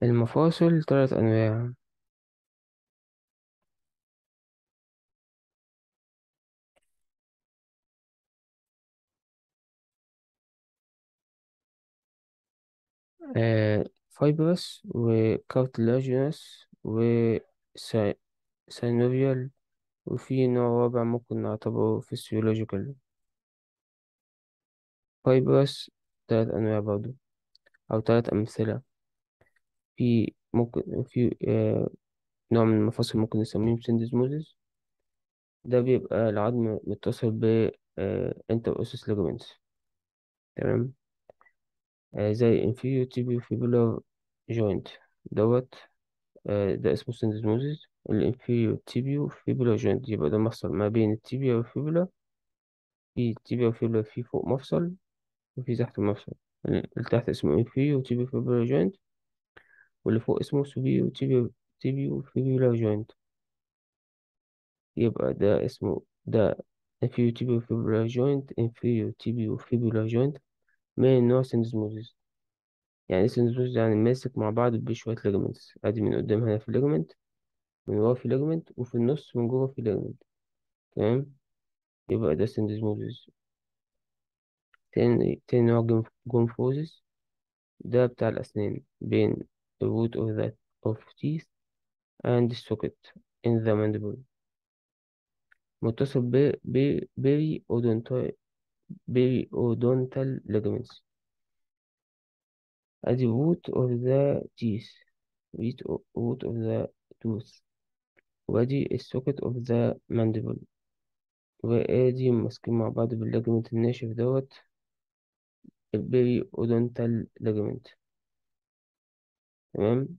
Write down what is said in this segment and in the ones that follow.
المفاصل ثلاث أنواع آه فايبرس وكارتلاجينس وسينوفيال وفي نوع رابع ممكن نعتبره فيسيولوجيكال فايبرس ثلاث أنواع برضو أو ثلاث أمثلة في ممكن في آه نوع من المفاصل ممكن نسميه سيندزموزيس ده بيبقى العظم متصل ب انتر اوسس ليجمنتس تمام آه زي inferior tibiofibular joint دوت آه ده اسمه syndesmosis ال inferior tibiofibular joint يبقى ده مفصل ما بين التيبيا والفيبولا في التيبيا والفيبولا في فوق مفصل وفي تحت مفصل اللي تحت اسمه inferior tibiofibular joint واللي فوق اسمه superior tibio tibiofibular joint يبقى ده اسمه ده inferior tibiofibular joint inferior tibiofibular joint من نوع syndesmosis يعني syndesmosis يعني ماسك مع بعض بشوية ligaments ادي من قدام هنا في ligament من ورا في ligament وفي النص من جوه في ligament تمام يبقى ده syndesmosis تاني تاني نوع جنف- جونفوزيس ده بتاع الأسنان بين the root of the of teeth and the socket in the mandible متصل ب ب بيري أودونتال بيري أودونتال ligaments ادي root of the teeth root of root of the tooth وادي السوكت of the mandible وادي ماسكين مع بعض بالليجمنت الناشف دوت البيري اودونتال ليجمنت تمام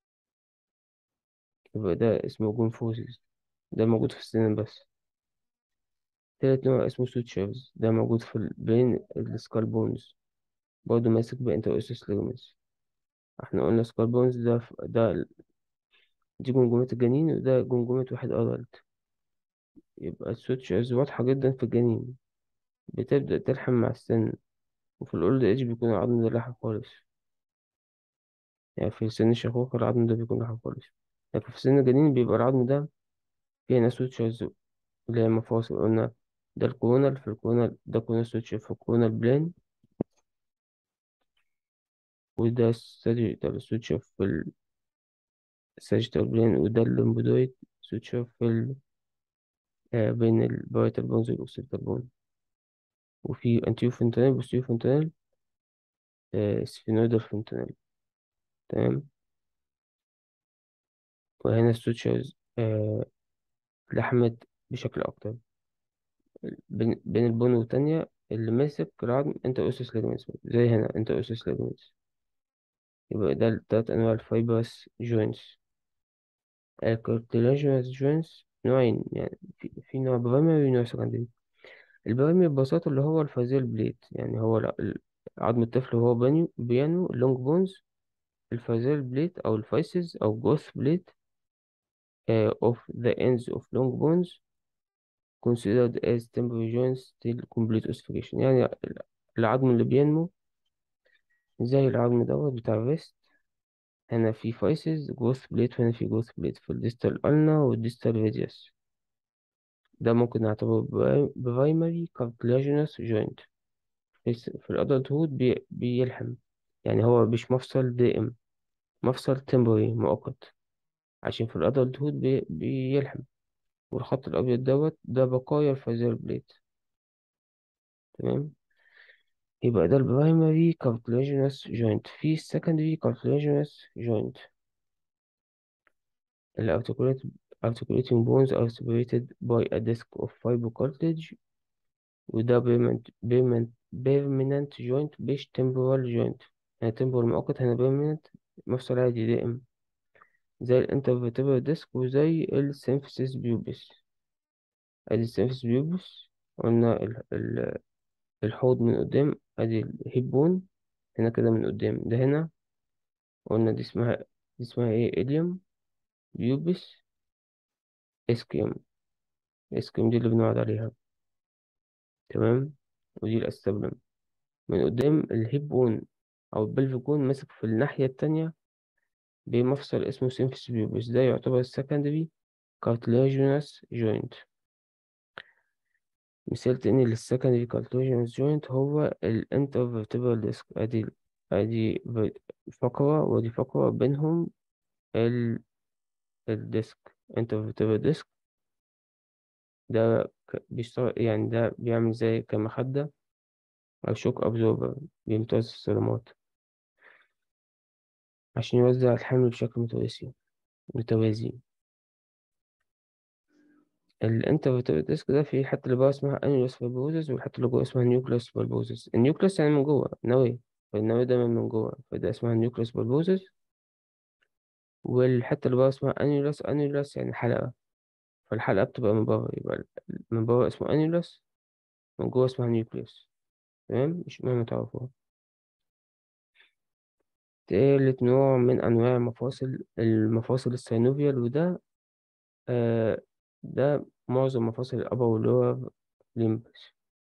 يبقى ده اسمه جونفوسيس ده موجود في السنان بس تالت نوع اسمه سوتشرز ده موجود في ال- بين السكال بونز برضه ماسك بانتر اوسس ليجمنتس احنا قلنا سكال بونز ده ف- ده ال- دي جمجمة الجنين وده جمجمة واحد أدلت يبقى السوتشرز واضحة جدا في الجنين بتبدأ تلحم مع السن وفي الأولد إيج بيكون العظم ده لاحق خالص يعني في سن الشيخوخة العظم ده بيكون لاحق خالص لكن في سن الجنين بيبقى العظم ده فيه ناس سوتشرز اللي هي مفاصل قلنا ده الكورونال في الكورونال ده كورونال سوتشر في الكورونال بلان وده الساجيتال سوتشر في الساجيتال بلان وده الليمبودويد سوتشر في ال... آه بين البايتال بونز والأوكسيتال بونز وفي انتيو فونتانيل بوستيريو فونتانيل آه سفينويدال فونتانيل تمام وهنا السوتشرز آه لحمت بشكل أكتر بين بين البون والتانية اللي ماسك العظم انت أوسس ليجمنتس زي هنا انت أوسس ليجمنتس يبقى ده التلات أنواع الفايبرس جوينتس الكارتلاجينس جوينتس نوعين يعني في, في نوع برايمري ونوع سكندري البرايمري ببساطة اللي هو الفازيال بليت يعني هو ال- ال- عظم الطفل وهو بانيو بيانو اللونج بونز الفازيال بليت أو الفايسز أو جروث بليت uh, of the ends of long bones considered as temporary joints till complete ossification يعني العظم اللي بينمو زي العظم دوت بتاع الريست هنا في فايسز جروث بليت وهنا في جروث بليت في الديستال ألنا والديستال راديوس ده ممكن نعتبره برايمري كارتلاجينوس جوينت في, في الأدلت هود بي بيلحم يعني هو مش مفصل دائم مفصل تمبوري مؤقت عشان في الأدلت هود بي بيلحم والخط الأبيض دوت ده بقايا الفازيال بليت تمام يبقى ده البرايمري كارتلاجينوس جوينت في السكندري كارتلاجينوس جوينت The articulate, articulating bones are separated by a disc of fibrocartilage وده permanent permanent permanent joint مش temporal joint يعني temporal مؤقت هنا permanent مفصل عادي دائم زي الانترفيرتبرال ديسك وزي السيمفيسيس بيوبس ادي السيمفيسيس بيوبس قلنا ال- ال- الحوض من قدام ادي الهيب بون هنا كده من قدام ده هنا قلنا دي اسمها دي اسمها ايه إليوم بيوبس اسكيوم اسكيوم دي اللي بنقعد عليها تمام ودي الأستابلم من قدام الهيب بون أو البلفيك بون ماسك في الناحية التانية بمفصل اسمه سيمفيس بيوبس ده يعتبر secondary cartilaginous joint مثال تاني للسكندري cartilaginous joint هو ال intervertebral disc ادي ادي فقرة ودي فقرة بينهم ال الديسك intervertebral disc ده ك- بيشتغل يعني ده بيعمل زي كمخدة أو شوك أبزوربر بيمتص الصدمات عشان يوزع الحمل بشكل متوازي متوازي الانترفيرتبرال ديسك ده فيه الحتة اللي جوه اسمها انيولوس فالبوزس والحتة اللي جوه اسمها نيوكليوس فالبوزس النيوكليوس يعني من جوه نواه فالنواه دايما من جوه فده اسمها نيوكليوس فالبوزس والحتة اللي جوه اسمها انيولوس انيولوس يعني حلقة فالحلقة بتبقى من بره يبقى ال- من بره اسمه انيولوس من جوه اسمها نيوكليوس تمام مش مهم تعرفوها تالت نوع من أنواع المفاصل المفاصل السينوفيال وده آه ده معظم مفاصل الأبر واللور ليمبس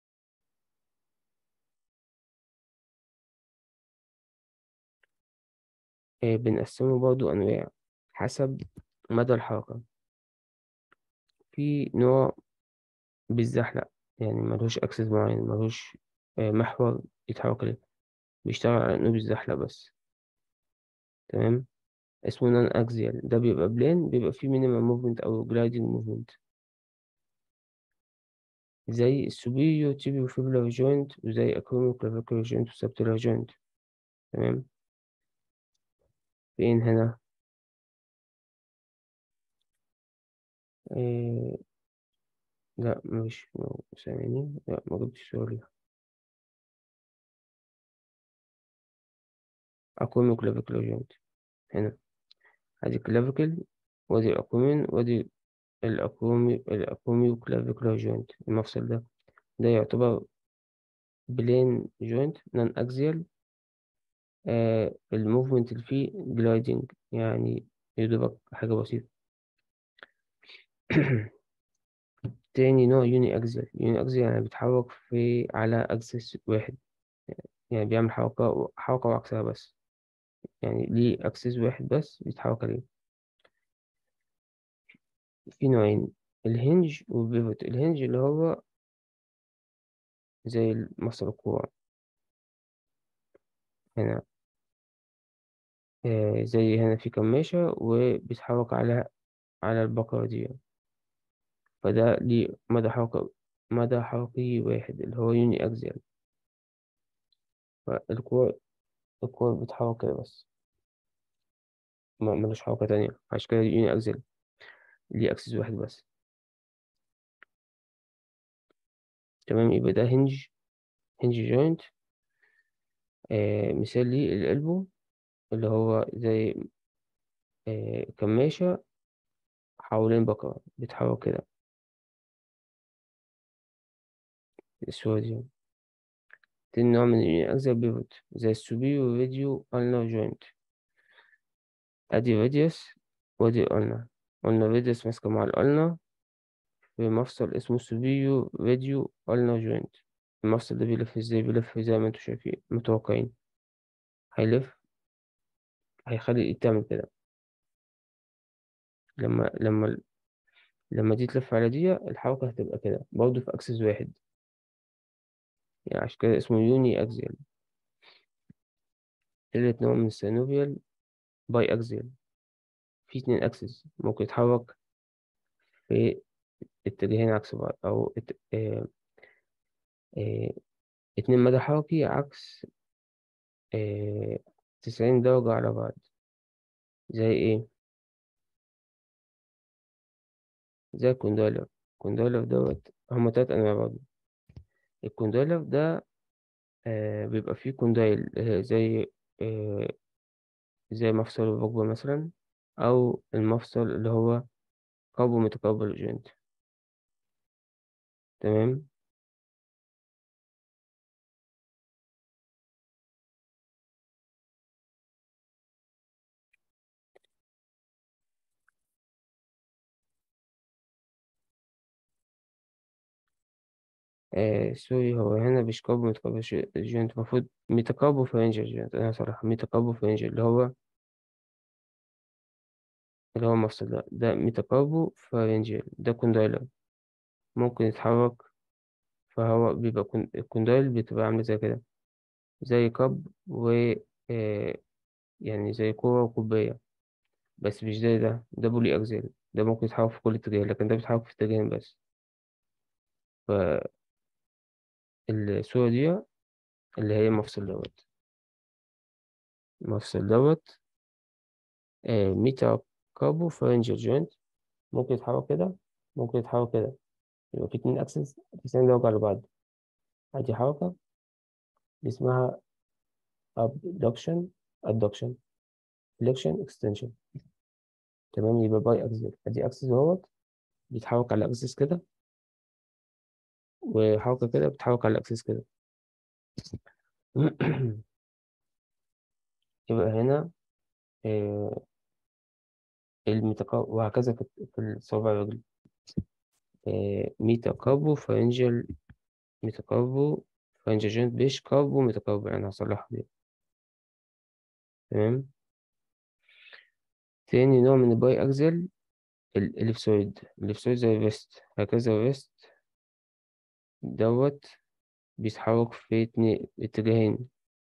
آه بنقسمه برضو أنواع حسب مدى الحركة في نوع بيتزحلق يعني ملهوش أكسس معين ملهوش آه محور يتحرك عليه بيشتغل على إنه بيتزحلق بس تمام اسمه نون أكزيال ده بيبقى بلين بيبقى فيه مينيمم موفمنت أو جلايدنج موفمنت زي السوبيريور تيبيو فيبولار جوينت وزي أكروميو كلافيكولار جوينت وسبتيلار جوينت تمام فين هنا إيه لا مش ثواني لا ما جبتش سؤالي أكروميو كلافيكولار جوينت هنا ادي كلافيكل وادي الأكرومين وادي الأكرومي الأكروميو كلافيكولار جوينت المفصل ده ده يعتبر بلين جوينت نون أكزيال آه الموفمنت اللي فيه جلايدنج يعني يدوبك حاجة بسيطة تاني نوع يوني أكزيال يوني أكزيال يعني بيتحرك في على أكسس واحد يعني بيعمل حركة حركة وعكسها بس يعني ليه أكسس واحد بس بيتحرك عليه في نوعين الهنج والبيفوت الهنج اللي هو زي مفصل الكوع هنا آه زي هنا في كماشة وبيتحرك على على البقرة دي فده ليه مدى حركة مدى حركي واحد اللي هو يوني أكزيال فالكوع الكوع بيتحرك كده بس ما- ملوش حركة تانية عشان كده يوني أكزيال ليه أكسس واحد بس تمام يبقى ده هنج هنج جوينت آه مثال ليه القلبو اللي هو زي آه كماشة حوالين بقرة بيتحرك كده الصورة دي تاني نوع من الأجزاء بيفوت زي السوبيريور راديو ألنر جوينت أدي راديوس وأدي ألنر قلنا راديوس ماسكة مع الألنر في مفصل اسمه سوبيريور راديو ألنر جوينت المفصل ده بيلف ازاي بيلف زي ما انتوا شايفين متوقعين هيلف هيخلي الإيد تعمل كده لما لما لما دي تلف على دي الحركة هتبقى كده برضه في أكسس واحد يعني عشان كده اسمه يوني أكزيال تالت نوع من السينوفيال باي أكزيال في اتنين أكسس ممكن يتحرك في اتجاهين عكس بعض أو ات... اه... اه... اتنين مدى حركي عكس اه... تسعين درجة على بعض زي ايه؟ زي الكوندايلر الكوندايلر دوت هما تلات أنواع برضه الكوندايلر ده اه... بيبقى فيه كوندايل اه... زي اه... زي مفصل الركبة مثلا أو المفصل اللي هو كاربو ميتاكاربال جوينت تمام آه سوري هو هنا مش كاربو ميتاكاربال جوينت المفروض ميتاكاربو فرنجل جوينت أنا صراحة ميتاكاربو فرنجل اللي هو اللي هو المفصل ده ده ميتاكاربو فارنجيال ده كوندايلر ممكن يتحرك فهو بيبقى كون- الكوندايل بتبقى عاملة زي كده زي كب و آه، يعني زي كورة وكوباية بس مش زي ده ده بولي أكزيل ده ممكن يتحرك في كل اتجاه لكن ده بيتحرك في اتجاهين بس فالصورة دي اللي هي المفصل دوت المفصل دوت آه، ميتا كاربو فارنجيال جوينت ممكن يتحرك كده ممكن يتحرك كده يبقى في اتنين أكسس تسعين درجة على بعض أدي حركة دي اسمها abduction adduction flexion extension تمام يبقى باي أكسس أدي أكسس دوت بيتحرك على الأكسس كده وحركة كده بتتحرك على الأكسس كده يبقى هنا آه، الميتاكا وهكذا في في الصوابع الرجل آه، ميتا كاربو فارنجل ميتا كاربو فارنجل جوينت بيش كاربو ميتا كاربو يعني هصلحها دي تمام تاني نوع من الباي أكزل الإليبسويد الإليبسويد زي الريست هكذا الريست دوت بيتحرك في اتنين اتجاهين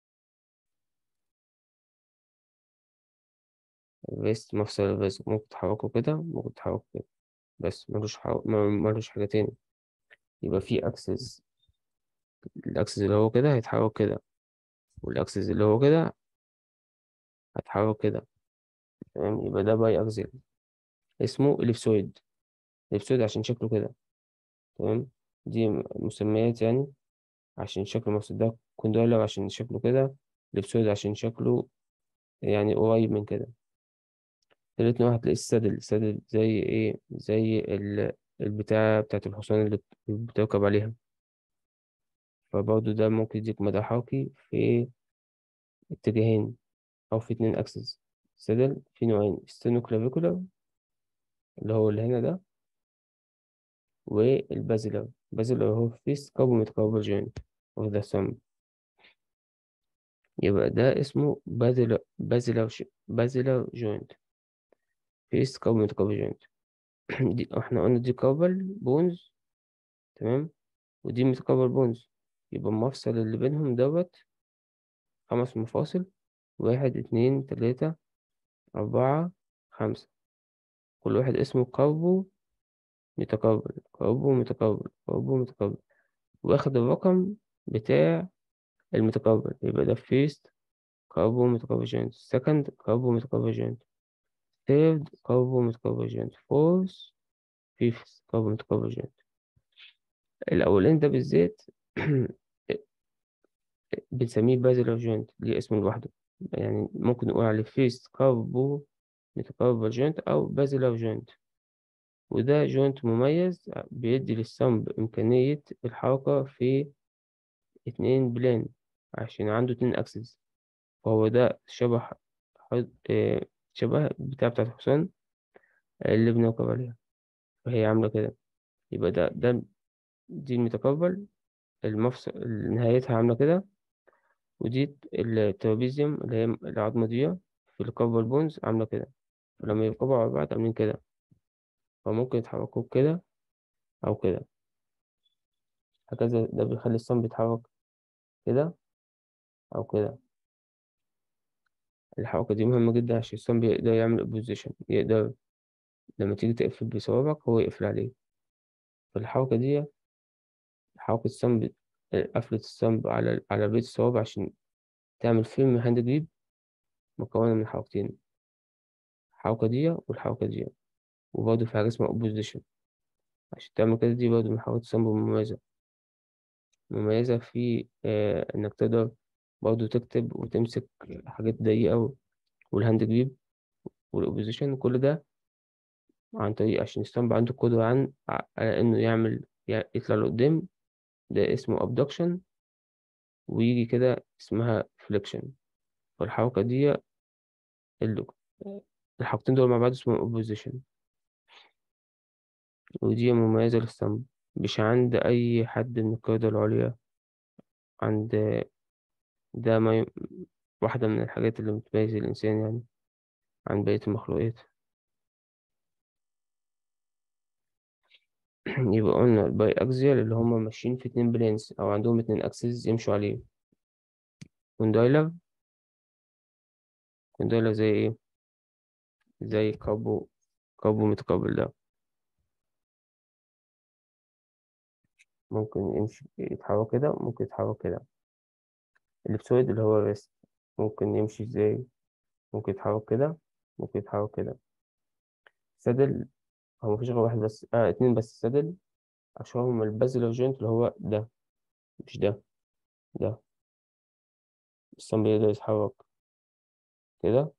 الريست مفصل الريست ممكن تحركه كده ممكن تحركه كده بس ملوش حرك ملوش حاجة تاني يبقى في أكسس الأكسس اللي هو كده هيتحرك كده والأكسس اللي هو كده هيتحرك كده تمام يبقى ده باي أكسل اسمه إليبسويد إليبسويد عشان شكله كده تمام دي مسميات يعني عشان شكله مفصل ده كوندايلر عشان شكله كده إليبسويد عشان شكله يعني قريب من كده تالت نوع هتلاقي السدل السدل زي ايه زي ال- البتاع بتاعت الحصان اللي بت- بتركب عليها فبرضه ده ممكن يديك مدى حركي في اتجاهين أو في اتنين أكسس السدل في نوعين ستينوكلافيكولار اللي هو اللي هنا ده والبازيلر البازيلر هو فيس كاربو ميتكاربال جوينت of the thumb يبقى ده اسمه بازيلر بازيلر ش... بازيلر جوينت فيس كاربو ميتكاربال جوينت دي احنا قلنا دي كاربال بونز تمام ودي ميتكاربال بونز يبقى المفصل اللي بينهم دوت خمس مفاصل واحد اتنين تلاتة أربعة خمسة كل واحد اسمه كاربو متقابل كاربو متقابل كاربو متقابل واخد الرقم بتاع المتقابل يبقى ده first كاربو متقابل جوينت second كاربو متقابل جوينت third كاربو متقابل جوينت fourth fifth كاربو متقابل جوينت الأولاني ده بالذات بنسميه بازلر جوينت ليه اسم لوحده يعني ممكن نقول عليه first كاربو متقابل جوينت أو بازلر جوينت وده جوينت مميز بيدي للصنب إمكانية الحركة في اتنين بلان عشان عنده اتنين أكسس فهو ده شبه حد... آه، شبه بتاع بتاعة الحصان اللي بنركب عليها فهي عاملة كده يبقى ده ده دي المتقبل المفصل نهايتها عاملة كده ودي الترابيزيوم اللي هي العظمة دي في الكاربال بونز عاملة كده فلما يركبوا على بعض عاملين كده فممكن يتحركوا كده أو كده هكذا ده بيخلي الصنب يتحرك كده أو كده الحركة دي مهمة جدا عشان الصنب يقدر يعمل بوزيشن يقدر لما تيجي تقفل بصوابعك هو يقفل عليه فالحركة دي حركة الصنب قفلة الصنب على على بيت الصوابع عشان تعمل فيلم هاند جريب مكونة من حركتين الحركة دي والحركة دي وبرضه في حاجة اسمها opposition عشان تعمل كده دي برضه من حركات الصنب المميزة مميزة في آه إنك تقدر برضه تكتب وتمسك حاجات ضيقة والهاند جريب والأوبوزيشن كل ده عن طريق عشان الصنب عنده قدرة عن على إنه يعمل يطلع لقدام ده اسمه abduction ويجي كده اسمها flexion فالحركة دي اللي الحركتين دول مع بعض اسمهم opposition ودي مميزة للصنب مش عند أي حد من القيادة العليا عند ده ما ي... واحدة من الحاجات اللي بتميز الإنسان يعني عن بقية المخلوقات يبقى قلنا الباي اكزيال اللي هما ماشيين في اتنين بلينز او عندهم اتنين اكسس يمشوا عليه كوندايلر كوندايلر زي ايه زي كابو كابو متقابل ده ممكن يمشي يتحرك كده ممكن يتحرك كده الابسويد اللي هو الريست ممكن يمشي ازاي ممكن يتحرك كده ممكن يتحرك كده سادل هو مفيش غير واحد بس آه اتنين بس سادل أشهرهم البازلر جوينت اللي هو ده مش ده ده الصن بيقدر يتحرك كده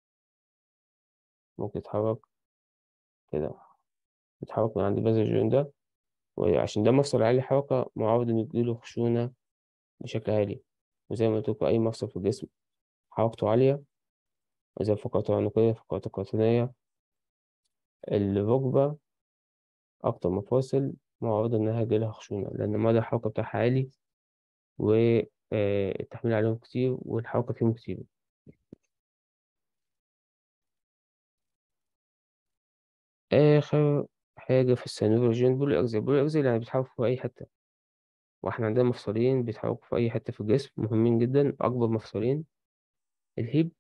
ممكن يتحرك كده يتحرك من عند البازلر جوينت ده وعشان ده مفصل عالي حركة معرض إن يجيله خشونة بشكل عالي وزي ما قلت لكم أي مفصل في الجسم حركته عالية زي الفقرات العنقية الفقرات القطنية الركبة أكتر مفاصل معرضة إنها يجيلها خشونة لأن مدى الحركة بتاعها عالي والتحميل عليهم كتير والحركة فيهم كتير آخر حاجة في السينوفيال جوينت بول الأكزيال بول الأكزيال يعني بيتحركوا في أي حتة واحنا عندنا مفصلين بيتحركوا في أي حتة في الجسم مهمين جدا أكبر مفصلين الهيب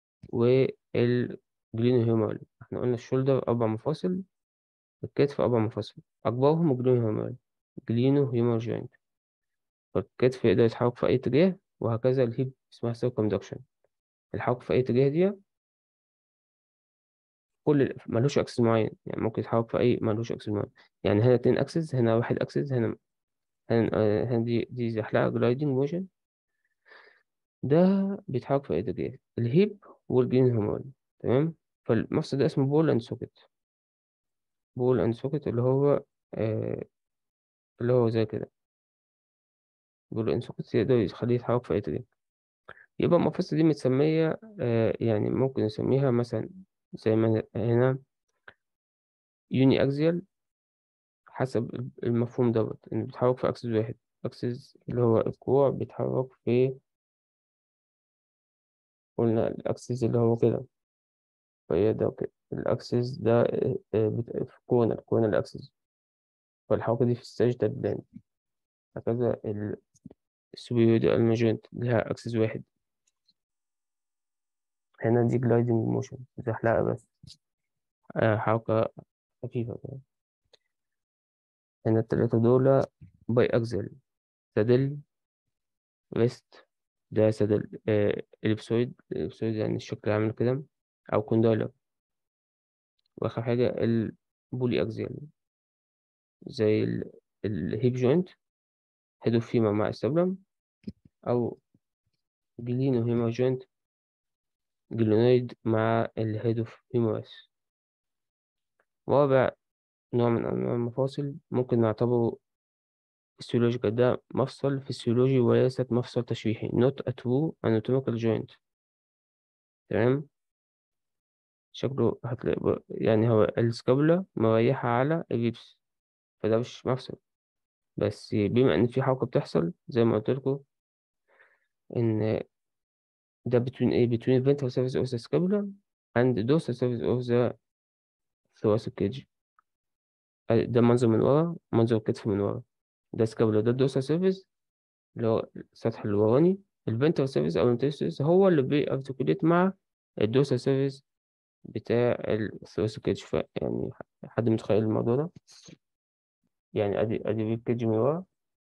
والجلينو هيومرال احنا قلنا الشولدر أربع مفاصل الكتف أربع مفاصل أكبرهم الجلينو هيومرال جلينو هيومر جوينت فالكتف يقدر يتحرك في أي اتجاه وهكذا الهيب اسمها سيركمدكشن الحركة في أي اتجاه دي كل ملوش أكسس معين يعني ممكن يتحرك في أي ملوش أكسس معين يعني هنا اتنين أكسس هنا واحد أكسس هنا هنا, آه، هنا دي دي زحلقة جلايدنج موشن ده بيتحرك في أي اتجاه الهيب والجرين هرمون تمام فالمفصل ده اسمه بول أند سوكت بول أند سوكت اللي هو آه اللي هو زي كده بول أند سوكت يقدر يخليه يتحرك في أي اتجاه يبقى المفاصل دي متسمية آه يعني ممكن نسميها مثلا زي ما هنا يوني أكزيال حسب المفهوم دوت إن بيتحرك في أكسس واحد أكسس اللي هو الكوع بيتحرك في قلنا الأكسس اللي هو كده فهي ده كده الأكسس ده آه، آه، بت- في كورنر كورنر الأكسس فالحركة دي في الساجيتال بلان هكذا السوبيريور الماجنت لها أكسس واحد هنا دي جلايدنج موشن زحلقة بس آه، حركة خفيفة كده هنا التلاتة دول باي أكزل سادل ريست ده سادل آه إليبسويد إليبسويد يعني الشكل عامل كده أو كوندايلر وآخر حاجة البولي أكزيال زي ال- الهيب جوينت هيدو فيما مع استبلم أو جلينو هيما جوينت جلونويد مع الهيدوف هيموراس رابع نوع من أنواع المفاصل ممكن نعتبره فسيولوجيكال ده مفصل فسيولوجي وليست مفصل تشريحي not a true anatomical joint تمام شكله هتلاقي يعني هو السكابولا مريحة على الريبس فده مش مفصل بس بما إن في حركة بتحصل زي ما قلت لكم إن ده between إيه between ventral surface of the scapula and dorsal surface of the thoracic cage ده منظر من ورا منظر الكتف من ورا ده سكابولا ده الدوسال سيرفيس اللي هو السطح الوراني الفنترال سيرفيس أو الانترسيرفيس هو اللي بيأرتكوليت مع الدوسال سيرفيس بتاع الثوراسيك كيدج ف يعني حد متخيل الموضوع ده يعني أدي أدي ريب كيدج من ورا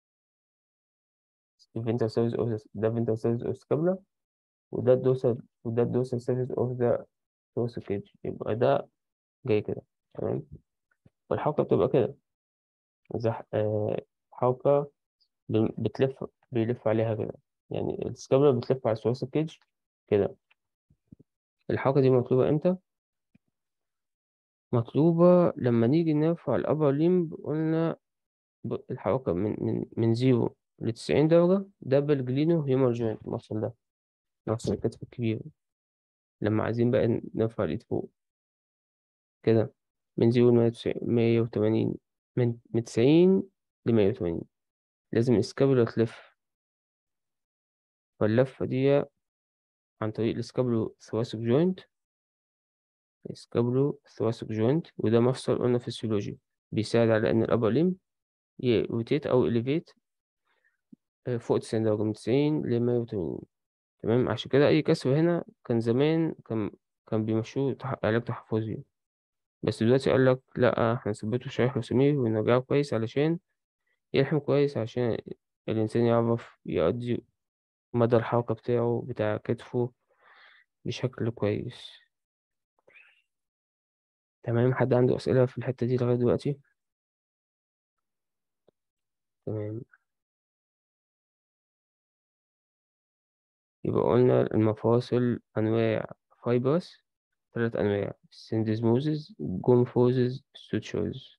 الفنترال سيرفيس أوف ده الفنترال سيرفيس أوف سكابولا وده الدوسال وده الدوسال سيرفيس أوف ذا ثوراسيك كيدج يبقى ده جاي كده تمام والحركة بتبقى كده زي آه حركة بن- بتلف بيلف عليها كده يعني السكابولا بتلف على الثوراسيك كيدج كده الحركة دي مطلوبة امتى؟ مطلوبة لما نيجي نرفع الأبر ليمب قلنا ب- الحركة من من من زيرو لتسعين درجة ده بالجلينو هيومر جوينت المفصل ده مفصل الكتف الكبير لما عايزين بقى نرفع الإيد فوق كده من زيرو لمية وتمانين من من تسعين لمية وتمانين لازم السكابولا تلف فاللفة دي عن طريق السكابولو ثوراسيك جوينت السكابولو ثوراسيك جوينت وده مفصل قلنا فيسيولوجي بيساعد على إن الأبر ليم يروتيت أو إليفيت فوق تسعين درجة من تسعين لمية وتمانين تمام عشان كده أي كسر هنا كان زمان كان كان بيمشوه تح- علاج تحفظي بس دلوقتي قال لك لأ احنا نثبته شرايح رسومية ونرجعه كويس علشان يلحم كويس عشان الإنسان يعرف يقضي مدى الحركة بتاعه بتاع كتفه بشكل كويس تمام حد عنده أسئلة في الحتة دي لغاية دلوقتي تمام يبقى قلنا المفاصل أنواع فايبرس ثلاث أنواع سيندزموزز جومفوزز ستوتشرز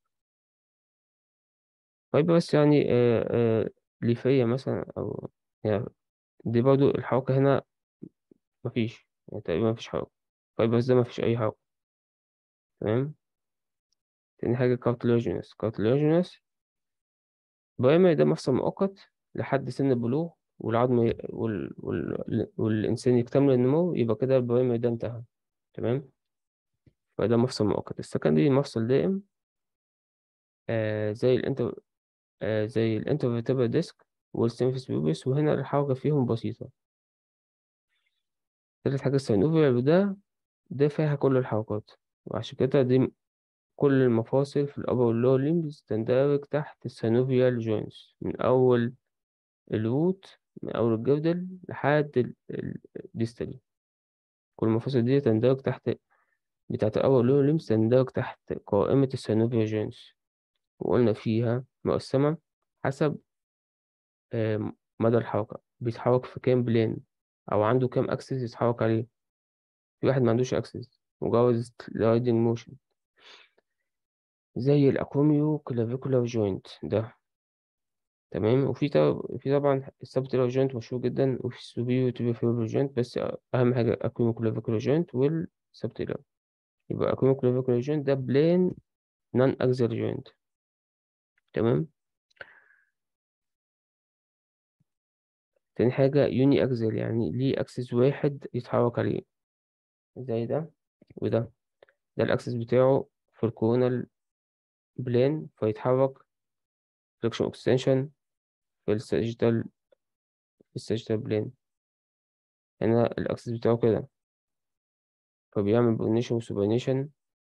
فايبرس يعني آه آه ليفية مثلا أو يعني دي برضو الحركة هنا مفيش يعني تقريبا مفيش حركة فايبرس ده مفيش أي حركة تمام تاني حاجة كارتلاجينس كارتلاجينس برايمري ده مفصل مؤقت لحد سن البلوغ والعظم ي- وال... وال... والإنسان يكتمل النمو يبقى كده البرايمري ده انتهى تمام فده مفصل مؤقت السكندري مفصل دائم آه زي الانتر آه زي الانترفيرتبرال ديسك والسيمفيس بيوبس وهنا الحركة فيهم بسيطة تالت حاجة السينوفيال وده ده فيها كل الحركات وعشان كده دي كل المفاصل في الأبر واللور ليمبس تندرج تحت السينوفيال جوينتس من أول الروت من أول الجردل لحد ال- ال- الديستالي كل المفاصل دي تندرج تحت بتاعة الأبر واللور ليمبس تندرج تحت قائمة السينوفيال جوينتس وقلنا فيها مقسمة حسب آم، مدى الحركة بيتحرك في كام بلان أو عنده كام أكسس يتحرك عليه في واحد ما عندوش أكسس مجرد sliding موشن زي الأكروميو كلافيكولار جوينت ده تمام وفي طب... في طبعا السبتيلار جوينت مشهور جدا وفي السوبيريور تيبيو جوينت بس أهم حاجة أكروميو كلافيكولار جوينت والسبتيلار يبقى أكروميو كلافيكولار جوينت ده بلان نون أكزل جوينت تمام تاني حاجة يوني أكزل يعني ليه أكسس واحد يتحرك عليه زي ده وده ده الأكسس بتاعه في الكورونال بلان فيتحرك فليكشن اكستنشن في الساجيتال في الساجيتال بلان هنا الأكسس بتاعه كده فبيعمل برونيشن وسوبرينيشن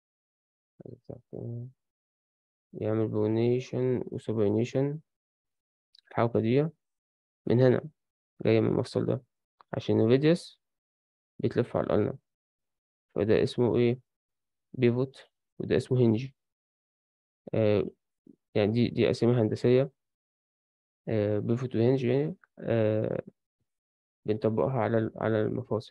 يعمل برونيشن وسوبرينيشن الحركة دي من هنا جاية من المفصل ده عشان الراديوس بيتلف على الأرنب فده اسمه ايه بيفوت وده اسمه هنج آه يعني دي دي أسامي هندسية آه بيفوت وهنج يعني آه بنطبقها على ال- على المفاصل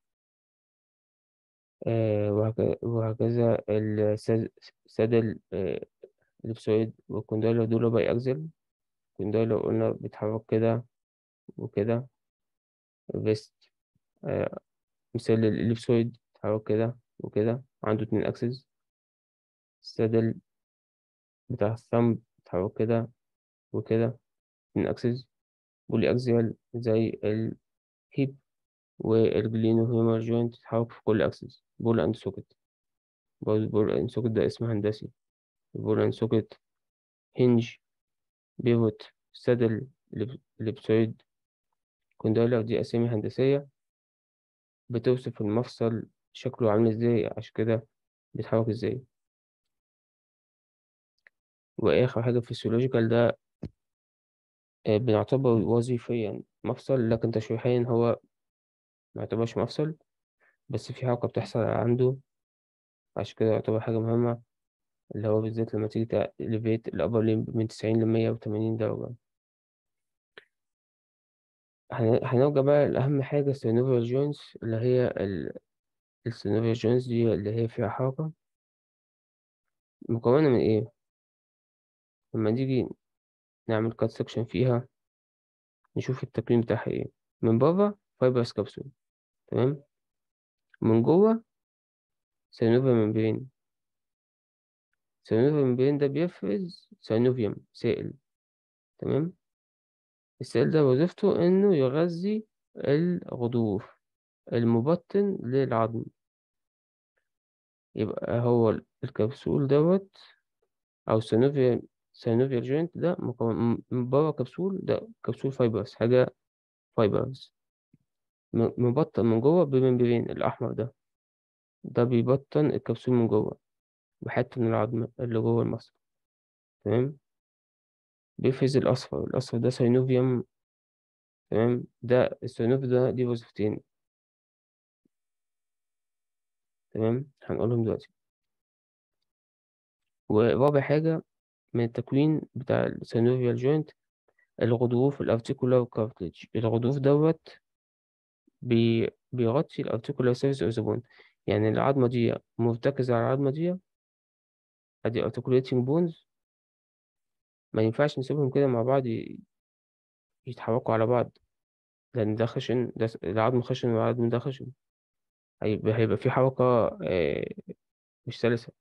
آه وهك- وهكذا السادل آه الإبسويد والكوندايلر دول باي أكزل الكوندايلر قلنا بيتحرك كده وكده فيست آه مثال الإليبسويد بيتحرك كده وكده عنده اتنين أكسس السادل بتاع الثumb بيتحرك كده وكده اتنين أكسس بولي أكزيال زي الهيب والجلينو هيومر جوينت بيتحرك في كل أكسس بول أند سوكت برضه بول أند سوكت ده اسم هندسي بول أند سوكت هنج بيفوت سادل الإبسويد كوندايلر دي أسامي هندسية بتوصف المفصل شكله عامل ازاي عشان كده بيتحرك ازاي وآخر حاجة فيسيولوجيكال ده آه، بنعتبر وظيفيا مفصل لكن تشريحيا هو معتبرش مفصل بس في حركة بتحصل عنده عشان كده يعتبر حاجة مهمة اللي هو بالذات لما تيجي تليفيت الأبر ليمب من تسعين لمية وتمانين درجة هن- هنرجع بقى لأهم حاجة السينوفيال جوينتس اللي هي السينوفيال جوينتس دي اللي هي فيها حركة مكونة من إيه؟ لما نيجي نعمل كات سكشن فيها نشوف التكوين بتاعها إيه من بره فايبرس كبسول تمام من جوه سينوفيال ممبرين سينوفيال ممبرين ده بيفرز سينوفيوم سائل تمام السائل ده وظيفته إنه يغذي الغضروف المبطن للعظم يبقى هو الكبسول دوت أو synovial synovial joint ده مكون من بره كبسول ده كبسول فايبرز حاجة فايبرز مبطن من جوه بممبرين الأحمر ده ده بيبطن الكبسول من جوه بحتة من العظم اللي جوه المصل تمام بيفرز الأصفر الأصفر ده سينوفيوم تمام ده السينوف ده ليه وظيفتين تمام هنقولهم دلوقتي ورابع حاجة من التكوين بتاع السينوفيال جوينت الغضروف الارتيكولار كارتليج الغضروف دوت بي بيغطي الارتيكولار سيرفيس اوف ذا بون يعني العظمة دي مرتكزة على العظمة دي ادي articulating bones ما ينفعش نسيبهم كده مع بعض ي- يتحركوا على بعض لأن ده خشن ده س- العظم خشن والعظم ده خشن هيبقى هيبقى في حركة آه، مش سلسة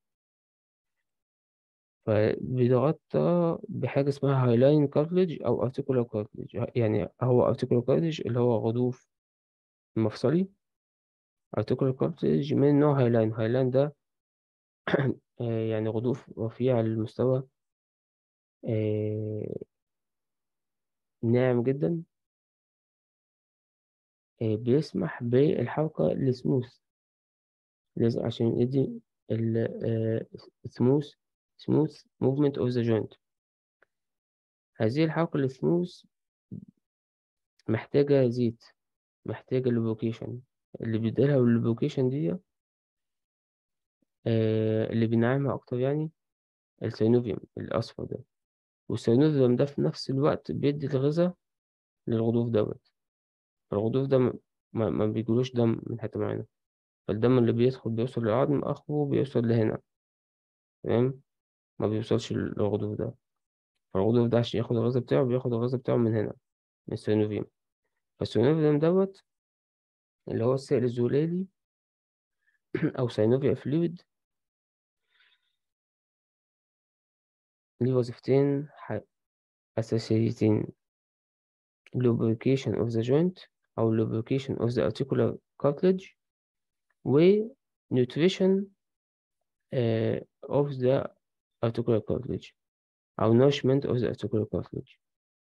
فبيتغطى بحاجة اسمها هايلاين كارتليج أو ارتيكولار كارتليج يعني هو ارتيكولار كارتليج اللي هو غضروف مفصلي ارتيكولار كارتليج من نوع هايلاين هايلاين ده آه، يعني غضروف رفيع المستوى آه، ناعم جدا آه، بيسمح بالحركة السموث لازم عشان يدي ال smooth smooth movement of the joint هذه الحركة السموث محتاجة زيت محتاجة lubrication اللي بيديلها اللوبريكيشن دي آه اللي بينعمها أكتر يعني السينوفيوم الأصفر ده والسينوفيوم ده في نفس الوقت بيدي الغذاء للغضروف دوت الغضروف ده ما, ما ما بيجيلوش دم من حتة معينة فالدم اللي بيدخل بيوصل للعظم آخره بيوصل لهنا تمام ما بيوصلش للغضروف ده فالغضروف ده عشان ياخد الغذاء بتاعه بياخد الغذاء بتاعه من هنا من السينوفيوم فالسينوفيوم دوت اللي هو السائل الزلالي أو سينوفيا فلويد ليه وظيفتين ح- أساسيتين lubrication of the joint أو lubrication of the articular cartilage و nutrition uh, of the articular cartilage أو nourishment of the articular cartilage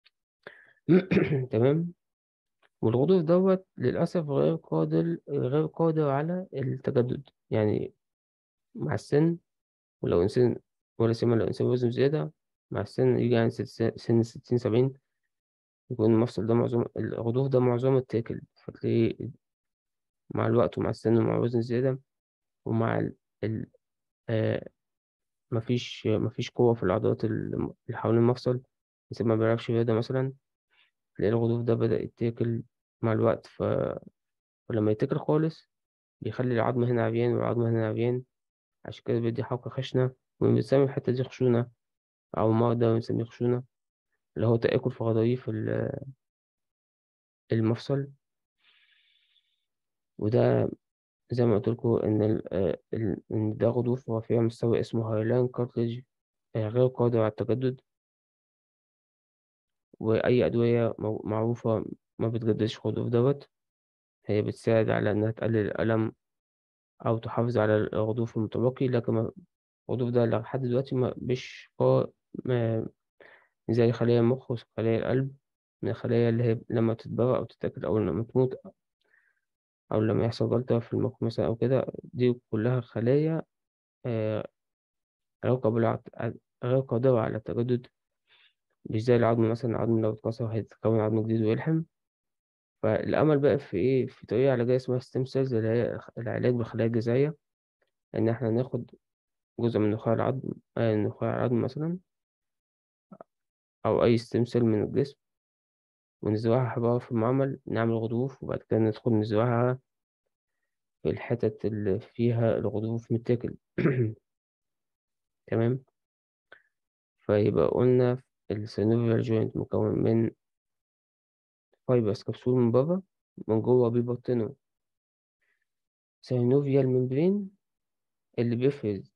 تمام والغضروف دوت للأسف غير قادر غير قادر على التجدد يعني مع السن ولو إنسان ولا سيما لو إنسان وزنه زيادة مع السن يجي عند ست- سن ستين سبعين يكون المفصل ده معظم الغضروف ده معظمه اتاكل فتلاقيه مع الوقت ومع السن ومع وزن الزيادة ومع ال... ال... آه مفيش مفيش قوة في العضلات الم- اللي حوالين المفصل الإنسان ما بيلعبش رياضة مثلا تلاقي الغضروف ده بدأ يتاكل مع الوقت ف... فلما يتاكل خالص بيخلي العظم هنا عريان والعظم هنا عريان عشان كده بيدي حركة خشنة وبنسمي الحتة دي خشونة أو مرض ده بنسميه خشونة اللي هو تآكل في غضاريف ال- المفصل وده زي ما قلت لكم إن ال... آه، ال... إن ده غضروف رفيع مستوى اسمه هايلاين كارتليج غير قادر على التجدد وأي أدوية مو- معروفة ما بتجددش الغضروف دوت هي بتساعد على إنها تقلل الألم أو تحافظ على الغضروف المتبقي لكن ما- الغضروف ده لحد دلوقتي ما مش قا- ما زي خلايا المخ وخلايا القلب من الخلايا اللي هي لما تتبرع أو تتاكل أو لما تموت أو لما يحصل جلطة في المخ مثلا أو كده دي كلها خلايا آه، غير قابلة على- غير قادرة على التجدد مش زي العظم مثلا العظم لو اتكسر هيتكون عظم جديد ويلحم فالأمل بقى في إيه في طريقة علاجية اسمها ستيم سيلز اللي هي العلاج بالخلايا الجذعية إن إحنا ناخد جزء من نخاع العظم آه، نخاع العظم مثلا أو أي ستيم سيل من الجسم ونزرعها حبارة في المعمل نعمل غضروف وبعد كده ندخل نزرعها في الحتت اللي فيها الغضروف متاكل تمام فيبقى قلنا السينوفيال جوينت مكون من فايبرز كبسول من بره من جوه بيبطنه سينوفيال ممبرين اللي بيفرز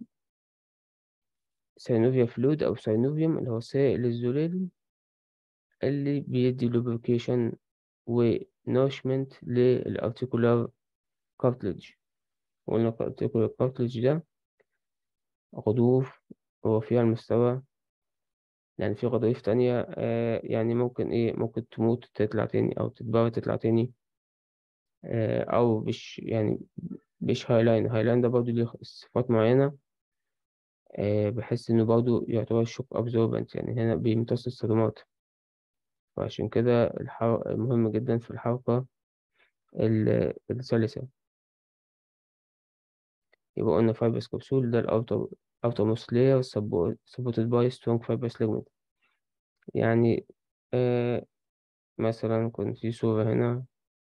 السينوفيا فلويد أو سينوفيوم اللي هو السائل الزلالي اللي بيدي لوبريكيشن ونوشمنت للارتيكولار كارتليج وقلنا الارتيكولار كارتليج ده غضروف هو في على المستوى يعني في غضاريف تانية آه يعني ممكن إيه ممكن تموت تطلع تاني أو تتبرد تطلع تاني آه أو مش يعني مش هايلاين هايلاين ده برضه ليه صفات معينة آه بحس إنه برضه يعتبر شوك أبزوربنت يعني هنا بيمتص الصدمات فعشان كده الحر... مهم جدا في الحركة ال- السلسة يبقى قلنا fibrous capsule ده الأوتر outermost layer support- supported by strong fibrous ligament يعني آه مثلا كنت في صورة هنا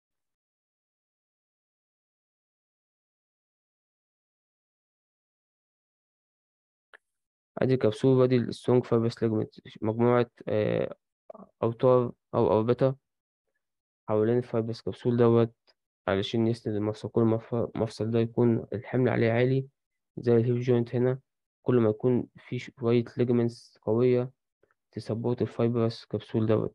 أدي كبسولة دي السترونج فايبرس ليجمنت مجموعة آه أوتار أو أربطة حوالين الفايبرس كبسول دوت علشان يسند المفصل كل ما الف- المفصل ده يكون الحمل عليه عالي زي الهيب جوينت هنا كل ما يكون في شوية ليجمنتس قوية تسبورت الفايبرس كبسول دوت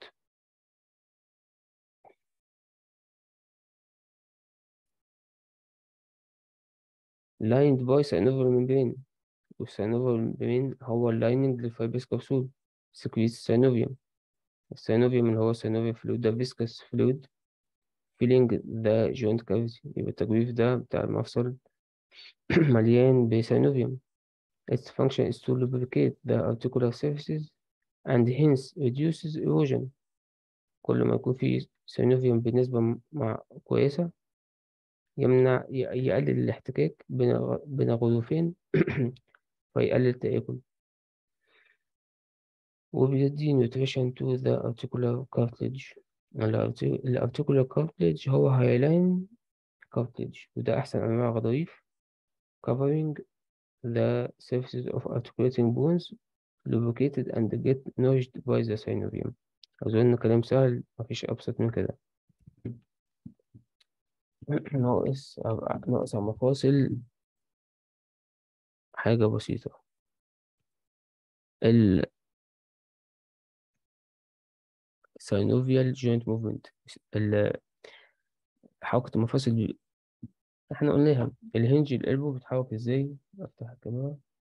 lined by synovial membrane والsynovial membrane هو اللايننج للفايبرس كبسول سكريس synovium السينوفيوم اللي هو synovial fluid ده viscous fluid filling the joint cavity يبقى التجويف ده بتاع المفصل مليان بسينوفيوم its function is to lubricate the articular surfaces and hence reduces erosion كل ما يكون في سينوفيوم بنسبة م- مع كويسة يمنع ي- يقلل الاحتكاك بين الغ- بين الغضروفين فيقلل التآكل وبيدي nutrition to the articular cartilage الارت- الارتيكولار cartilage هو هايلاين cartilage وده أحسن أنواع الغضاريف covering the surfaces of articulating bones lubricated and get nourished by the synovium أظن كلام سهل مفيش أبسط من كده ناقص ناقص على المفاصل حاجة بسيطة ال synovial joint movement ال- حركة المفاصل دي احنا قلناها الهنج القلبه بيتحرك ازاي افتح الكاميرا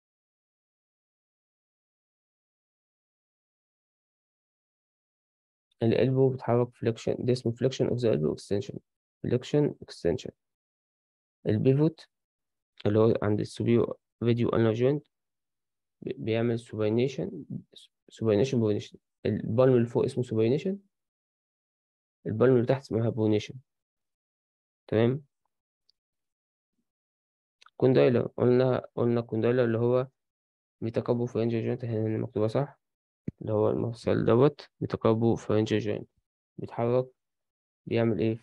القلبه بيتحرك فليكشن ده اسمه فليكشن اوف ذا elbow extension فليكشن extension البيفوت اللي هو عند السوبيو فيديو ulnar joint بي- بيعمل سوباينيشن سوباينيشن بونيشن البالم اللي فوق اسمه سوباينيشن البالم اللي تحت اسمها بونيشن تمام كوندايلر قلنا قلنا كوندايلر اللي هو بيتقبوا في رينج جوينت هنا مكتوبة صح اللي هو المفصل دوت بيتقبوا في رينج جوينت بيتحرك بيعمل ايه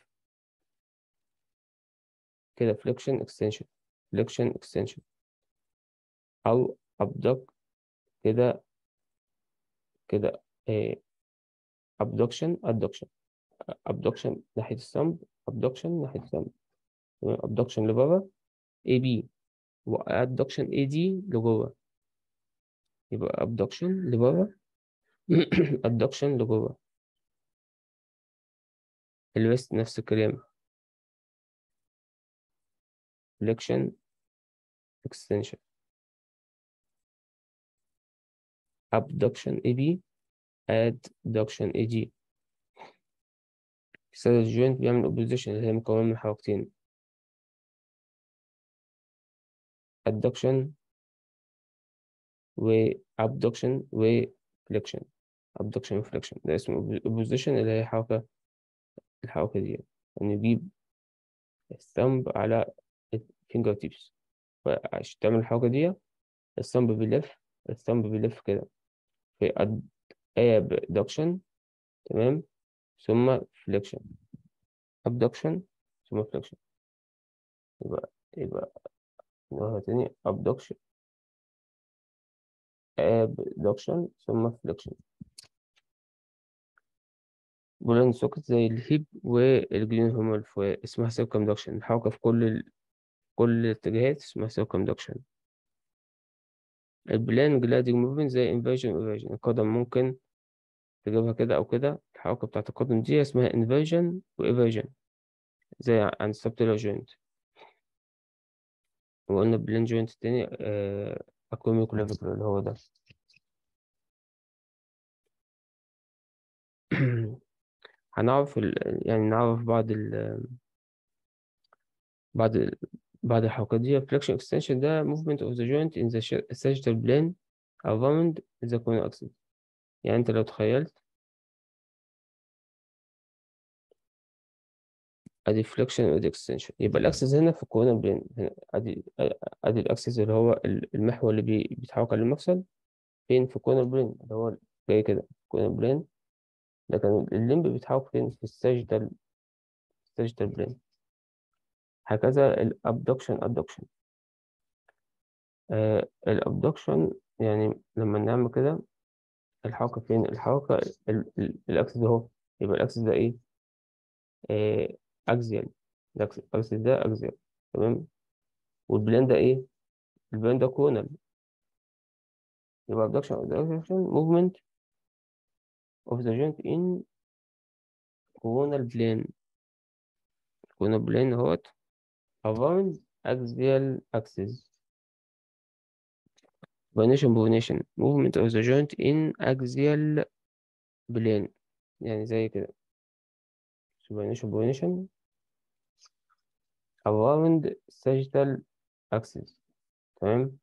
كده فليكشن اكستنشن فليكشن اكستنشن او ابدك كده كده إيه abduction adduction abduction ناحية الصمب abduction ناحية الصمب تمام abduction لبره AB و adduction AD لجوه يبقى abduction لبره adduction لجوه الويست نفس الكلام flexion extension abduction AB adduction AD السادة الجوينت بيعمل opposition اللي هي مكونة من حركتين adduction و abduction و flexion abduction و flexion ده اسمه opposition اللي هي حركة الحركة دي يعني نجيب الثumb على الفينجر تيبس عشان تعمل الحركة دي الثumb بيلف الثumب بيلف كده في abduction تمام ثم flexion abduction ثم flexion يبقى يبقى مرة تاني abduction abduction ثم flexion بولين سوكت زي الهيب والجرين هما الفوق اسمها circumduction الحركة في كل ال... كل الاتجاهات اسمها circumduction البلان جلادينج موفمنت زي inversion و eversion القدم ممكن تجيبها كده أو كده الحركة بتاعة القدم دي اسمها inversion و eversion زي عند subtalar joint وقلنا البلان جوينت التاني آه اكوميوكلافيكولار اللي هو ده هنعرف ال... يعني نعرف بعض ال... بعض ال... بعض الحركات دي flexion extension ده movement of the joint in the sh- sagittal plane around the corner axis يعني انت لو تخيلت ادي flexion وادي extension يبقى الاكسس هنا في الكورنر بلين هنا ادي ادي الاكسس اللي هو ال- المحور اللي بي... بيتحرك على المفصل فين في الكورنر بلين اللي هو جاي كده الكورنر بلين لكن الليمب بيتحرك فين في الساجيتال الساجيتال بلين هكذا الابدكشن ادكشن آه الابدكشن يعني لما نعمل كده الحركة فين الحركة ال- ال- الاكسس ده اهو يبقى الاكسس ده ايه آه اكزيال الاكسس الأكسس ده اكزيال تمام والبلان ده ايه البلان ده كونال يبقى abduction abduction movement of the joint in coronal plane coronal plane اهوت around axial axis pronation pronation movement of the joint in axial plane يعني زي كده pronation pronation around sagittal axis تمام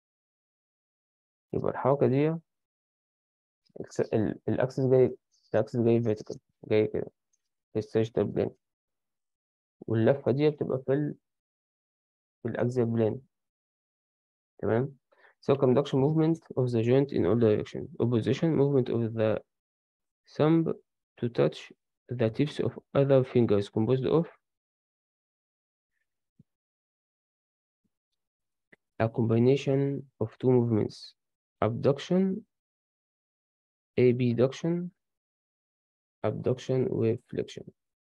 يبقى الحركة دي الس- ال- الأكسس جاي الأكسس جاي vertical جاي كده في الساجيتال بلان واللفة دي بتبقى في ال في الأكسيال بلان تمام circumduction movement of the joint in all directions opposition movement of the thumb to touch the tips of other fingers composed of a combination of two movements abduction abduction abduction و flexion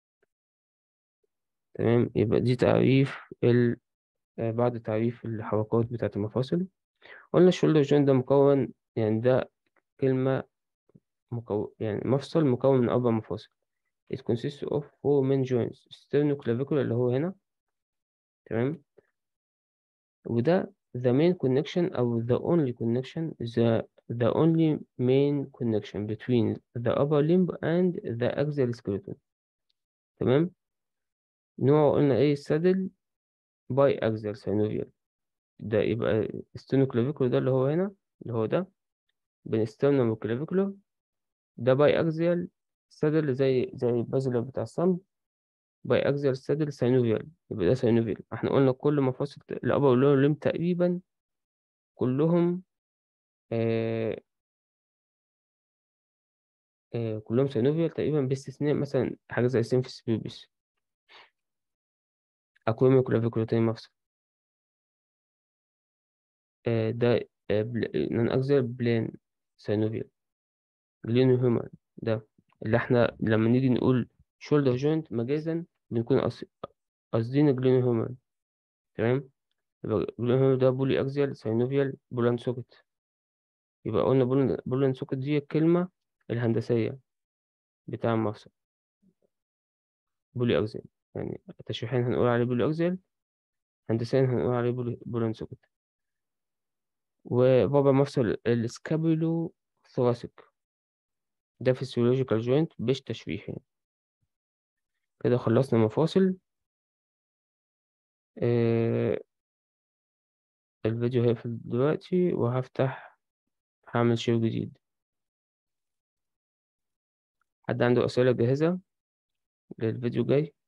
تمام يبقى دي تعريف ال... آه، بعد تعريف الحركات بتاعة المفاصل قلنا الشولدر جوينت ده مكون يعني ده كلمة مكو... يعني مفصل مكون من أربع مفاصل it consists of four main joints sternoclavicular اللي هو هنا تمام وده the main connection أو the only connection the the only main connection between the upper limb and the axial skeleton تمام نوع قلنا ايه السادل باي axial synovial ده يبقى sternoclavicular ده اللي هو هنا اللي هو ده بين sternum وclavicular ده باي axial سادل زي زي البازلر بتاع الصمب باي axial سادل synovial يبقى ده synovial احنا قلنا كل مفاصل الأبر واللور ليم تقريبا كلهم آه آه كلهم synovial تقريبا باستثناء مثلا حاجة زي سيمفيس بيبس أكويميو كلافيكولار تاني مفصل آه ده آه نون أكزيال بلان synovial جلينو هيومر ده اللي احنا لما نيجي نقول شولدر جوينت مجازا بنكون قص- قاصدين جلينو هيومر تمام يبقى جلينو هيومر ده بولي أكزيال synovial بولان سوكت يبقى قلنا بولان بولان سوكت دي الكلمة الهندسية بتاع المفصل بولي أكزيال يعني تشريحيا هنقول عليه بولي أكزيال هندسيا هنقول عليه بولي بولان سوكت ورابع مفصل السكابولو ثوراسيك ده فيسيولوجيكال جوينت مش تشريحي كده خلصنا مفاصل آه الفيديو هيقفل دلوقتي وهفتح هعمل شير جديد حد عنده أسئلة جاهزة للفيديو جاي